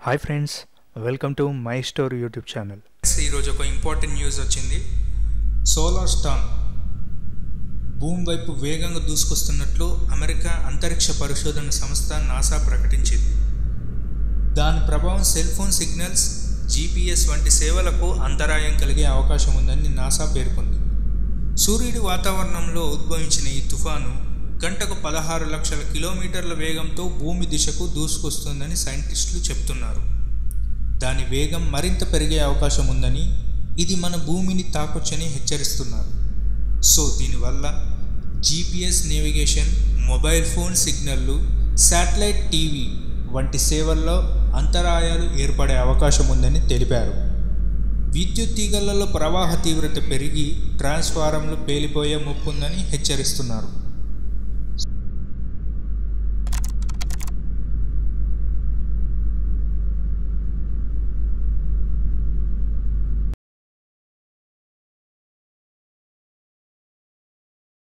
hi friends welcome to my story YouTube channel ఈరోజు ఒక important news వచ్చింది solar storm భూమి వైపు వేగంగా దూసుకొస్తున్నట్లు అమెరికా అంతరిక్ష పరిశోధన సంస్థ నాసా ప్రకటించింది దాని ప్రభావం సెల్ ఫోన్ సిగ్నల్స్ జీపీఎస్ వంటి సేవలకు అంతరాయం కలిగే అవకాశం ఉందని నాసా పేర్కొంది సూర్యుడి వాతావరణంలో ఉద్భవించిన ఈ తుఫాను గంటకు పదహారు లక్షల కిలోమీటర్ల వేగంతో భూమి దిశకు దూసుకొస్తుందని సైంటిస్టులు చెప్తున్నారు దాని వేగం మరింత పెరిగే అవకాశం ఉందని ఇది మన భూమిని తాకొచ్చని హెచ్చరిస్తున్నారు సో దీనివల్ల జీపీఎస్ నేవిగేషన్ మొబైల్ ఫోన్ సిగ్నల్లు శాటిలైట్ టీవీ వంటి సేవల్లో అంతరాయాలు ఏర్పడే అవకాశం ఉందని తెలిపారు విద్యుత్ తీగలలో ప్రవాహ తీవ్రత పెరిగి ట్రాన్స్ఫారంలు పేలిపోయే ముప్పుందని హెచ్చరిస్తున్నారు